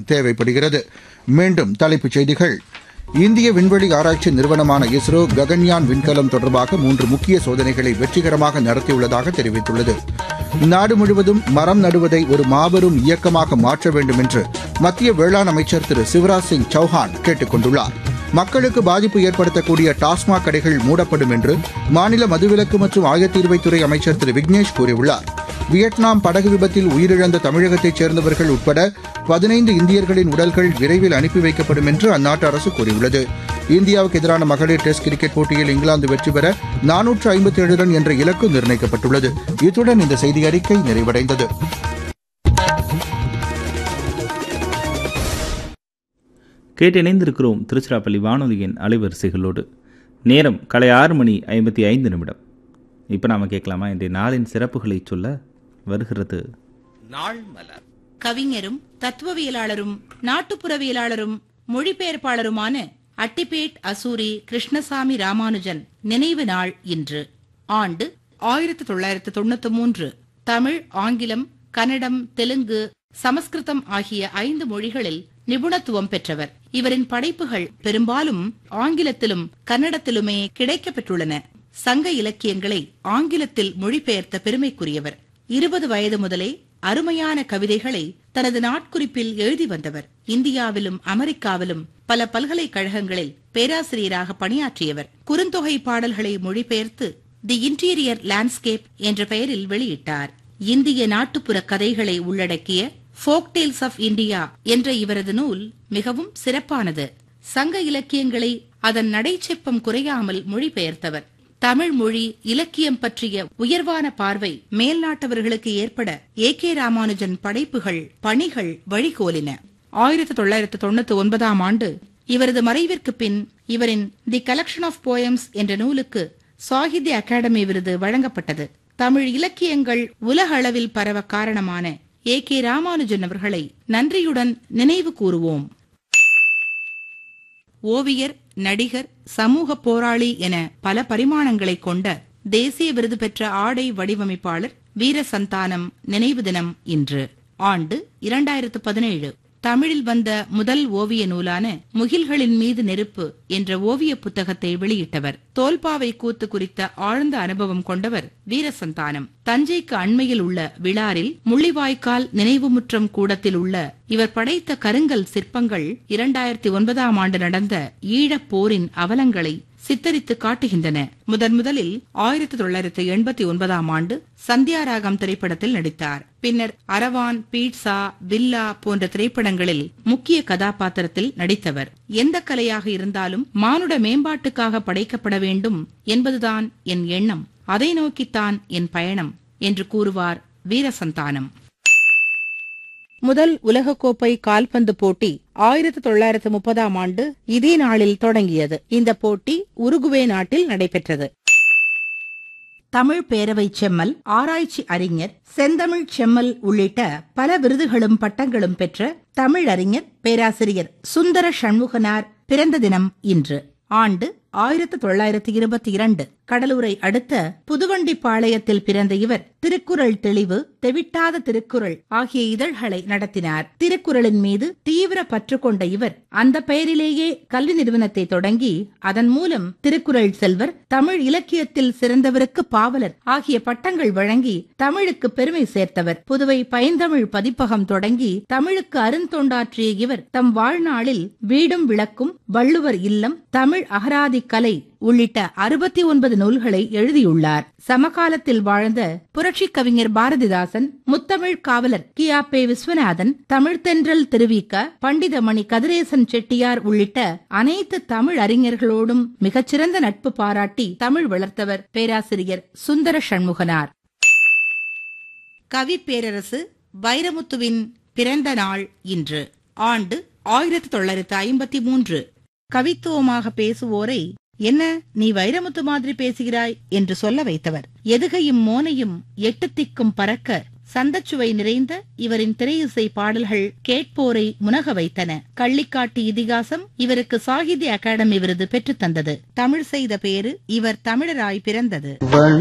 தேவைப்படுகிறது மீண்டும் தலைப்புச் செய்திகள் இந்திய விண்வெளி ஆராய்ச்சி நிறுவனமான இஸ்ரோ ககன்யான் விண்கலம் தொடர்பாக மூன்று முக்கிய சோதனைகளை வெற்றிகரமாக நடத்தியுள்ளதாக தெரிவித்துள்ளது நாடு முழுவதும் மரம் நடுவதை ஒரு மாபெரும் இயக்கமாக மாற்ற வேண்டும் என்று மத்திய வேளாண் அமைச்சர் திரு சிவராஜ் சிங் சௌஹான் கேட்டுக் கொண்டுள்ளார் மக்களுக்கு பாதிப்பு ஏற்படுத்தக்கூடிய டாஸ்மாக் கடைகள் மூடப்படும் என்று மாநில மதுவிலக்கு மற்றும் ஆயத்தீர்வைத்துறை அமைச்சர் திரு விக்னேஷ் கூறியுள்ளார் வியட்நாம் படகு விபத்தில் உயிரிழந்த தமிழகத்தைச் சேர்ந்தவர்கள் உட்பட பதினைந்து இந்தியர்களின் உடல்கள் விரைவில் அனுப்பி வைக்கப்படும் என்று அந்நாட்டு அரசு கூறியுள்ளது இந்தியாவுக்கு எதிரான மகளிர் டெஸ்ட் கிரிக்கெட் போட்டியில் இங்கிலாந்து வெற்றி பெற நானூற்று ஐம்பத்தி ஏழு ரன் என்ற இலக்கு நிர்ணயிக்கப்பட்டுள்ளது இத்துடன் இந்த செய்தி அறிக்கை நிறைவடைந்தது கேட்டு இணைந்திருக்கிறோம் திருச்சிராப்பள்ளி வானொலியின் அலைவரிசைகளோடு நேரம் காலை ஆறு மணி ஐம்பத்தி ஐந்து நிமிடம் இப்போ நாம் கேட்கலாமா இன்றைய நாளின் சிறப்புகளை சொல்ல வருகிறது நாள் மலர் கவிஞரும் தத்துவவியலாளரும் நாட்டுப்புறவியலாளரும் மொழிபெயர்ப்பாளருமான அட்டிப்பேட் அசூரி கிருஷ்ணசாமி ராமானுஜன் நினைவு நாள் இன்று ஆண்டு ஆயிரத்தி தொள்ளாயிரத்து தொண்ணூத்தி மூன்று தமிழ் ஆங்கிலம் கன்னடம் தெலுங்கு சமஸ்கிருதம் ஆகிய ஐந்து மொழிகளில் நிபுணத்துவம் பெற்றவர் இவரின் படைப்புகள் பெரும்பாலும் ஆங்கிலத்திலும் கன்னடத்திலுமே கிடைக்கப் பெற்றுள்ளன சங்க இலக்கியங்களை ஆங்கிலத்தில் மொழிபெயர்த்த பெருமைக்குரியவர் இருபது வயது முதலே அருமையான கவிதைகளை தனது நாட்குறிப்பில் எழுதி வந்தவர் இந்தியாவிலும் அமெரிக்காவிலும் பல பல்கலைக்கழகங்களில் பேராசிரியராக பணியாற்றியவர் குறுந்தொகை பாடல்களை மொழிபெயர்த்து தி இன்டீரியர் லேண்ட்ஸ்கேப் என்ற பெயரில் வெளியிட்டார் இந்திய நாட்டுப்புற கதைகளை உள்ளடக்கிய ஃபோக் டேல்ஸ் ஆஃப் இந்தியா என்ற இவரது நூல் மிகவும் சிறப்பானது சங்க இலக்கியங்களை அதன் நடைச்செப்பம் குறையாமல் மொழிபெயர்த்தவர் தமிழ் மொழி இலக்கியம் பற்றிய உயர்வான பார்வை மேல்நாட்டவர்களுக்கு ஏற்பட ஏ கே ராமானுஜன் படைப்புகள் பணிகள் வழிகோலின ஆயிரத்தி தொள்ளாயிரத்து தொண்ணூத்தி ஒன்பதாம் ஆண்டு இவரது மறைவிற்கு பின் இவரின் தி கலெக்ஷன் ஆஃப் போயம்ஸ் என்ற நூலுக்கு சாகித்ய அகாடமி விருது வழங்கப்பட்டது தமிழ் இலக்கியங்கள் உலக அளவில் பரவ காரணமான ஏ கே ராமானுஜன் அவர்களை நன்றியுடன் நினைவு கூறுவோம் ஓவியர் நடிகர் சமூக போராளி என பல பரிமாணங்களை கொண்ட தேசிய விருது பெற்ற ஆடை வடிவமைப்பாளர் வீரசந்தானம் நினைவு தினம் இன்று ஆண்டு இரண்டாயிரத்து பதினேழு தமிழில் வந்த முதல் ஓவிய நூலான முகில்களின் மீது நெருப்பு என்ற ஓவிய புத்தகத்தை வெளியிட்டவர் தோல்பாவை கூத்து குறித்த ஆழ்ந்த அனுபவம் கொண்டவர் வீரசந்தானம் தஞ்சைக்கு அண்மையில் உள்ள விழாரில் முள்ளிவாய்க்கால் நினைவுமுற்றம் கூடத்தில் உள்ள இவர் படைத்த கருங்கல் சிற்பங்கள் இரண்டாயிரத்தி ஒன்பதாம் ஆண்டு நடந்த ஈழப் போரின் அவலங்களை சித்தரித்து காட்டுகின்றன முதன் முதலில் ஆயிரத்தி தொள்ளாயிரத்தி எண்பத்தி ஒன்பதாம் ஆண்டு சந்தியாராகம் திரைப்படத்தில் நடித்தார் பின்னர் அரவான் பீட்சா வில்லா போன்ற திரைப்படங்களில் முக்கிய கதாபாத்திரத்தில் நடித்தவர் எந்த கலையாக இருந்தாலும் மானுட மேம்பாட்டுக்காக படைக்கப்பட வேண்டும் என்பதுதான் என் எண்ணம் அதை நோக்கித்தான் என் பயணம் என்று கூறுவார் வீரசந்தானம் முதல் உலகக்கோப்பை கால்பந்து போட்டி ஆயிரத்தி தொள்ளாயிரத்து முப்பதாம் ஆண்டு இதே நாளில் தொடங்கியது இந்த போட்டி உருகுவே நாட்டில் நடைபெற்றது தமிழ் பேரவை செம்மல் ஆராய்ச்சி அறிஞர் செந்தமிழ் செம்மல் உள்ளிட்ட பல விருதுகளும் பட்டங்களும் பெற்ற தமிழ் அறிஞர் பேராசிரியர் சுந்தர சண்முகனார் பிறந்த தினம் இன்று ஆண்டு ஆயிரத்து தொள்ளாயிரத்து இருபத்தி இரண்டு கடலூரை அடுத்த புதுவண்டிப்பாளையத்தில் பிறந்த இவர் திருக்குறள் தெளிவு தெவிட்டாத திருக்குறள் ஆகிய இதழ்களை நடத்தினார் திருக்குறளின் மீது தீவிர பற்று கொண்ட இவர் அந்த பெயரிலேயே கல்வி நிறுவனத்தை தொடங்கி அதன் மூலம் திருக்குறள் செல்வர் தமிழ் இலக்கியத்தில் சிறந்தவருக்கு பாவலர் ஆகிய பட்டங்கள் வழங்கி தமிழுக்கு பெருமை சேர்த்தவர் புதுவை பைந்தமிழ் பதிப்பகம் தொடங்கி தமிழுக்கு அருந்தொண்டாற்றிய இவர் தம் வாழ்நாளில் வீடும் விளக்கும் வள்ளுவர் இல்லம் தமிழ் அகராதி கலை உள்ளிட்ட அறுபத்தி ஒன்பது நூல்களை எழுதியுள்ளார் சமகாலத்தில் வாழ்ந்த புரட்சி கவிஞர் பாரதிதாசன் முத்தமிழ் காவலர் கியாப்பே விஸ்வநாதன் தமிழ்தென்றல் திருவிக்க பண்டிதமணி கதிரேசன் செட்டியார் உள்ளிட்ட அனைத்து தமிழ் அறிஞர்களோடும் மிகச்சிறந்த நட்பு பாராட்டி தமிழ் வளர்த்தவர் பேராசிரியர் சுந்தர சண்முகனார் கவி பேரரசு வைரமுத்துவின் பிறந்த நாள் இன்று ஆண்டு ஆயிரத்தி தொள்ளாயிரத்து ஐம்பத்தி மூன்று கவித்துவமாக பேசுவோரை என்ன நீ வைரமுத்து மாதிரி பேசுகிறாய் என்று சொல்ல வைத்தவர் எதுகையும் மோனையும் எட்டு திக்கும் பறக்க சந்தச்சுவை நிறைந்த இவரின் திரையிசை பாடல்கள் கேட்போரை முனக வைத்தன கள்ளிக்காட்டு இதிகாசம் இவருக்கு சாகித்ய அகாடமி விருது பெற்றுத் தந்தது தமிழ் செய்த பேரு இவர் தமிழராய் பிறந்தது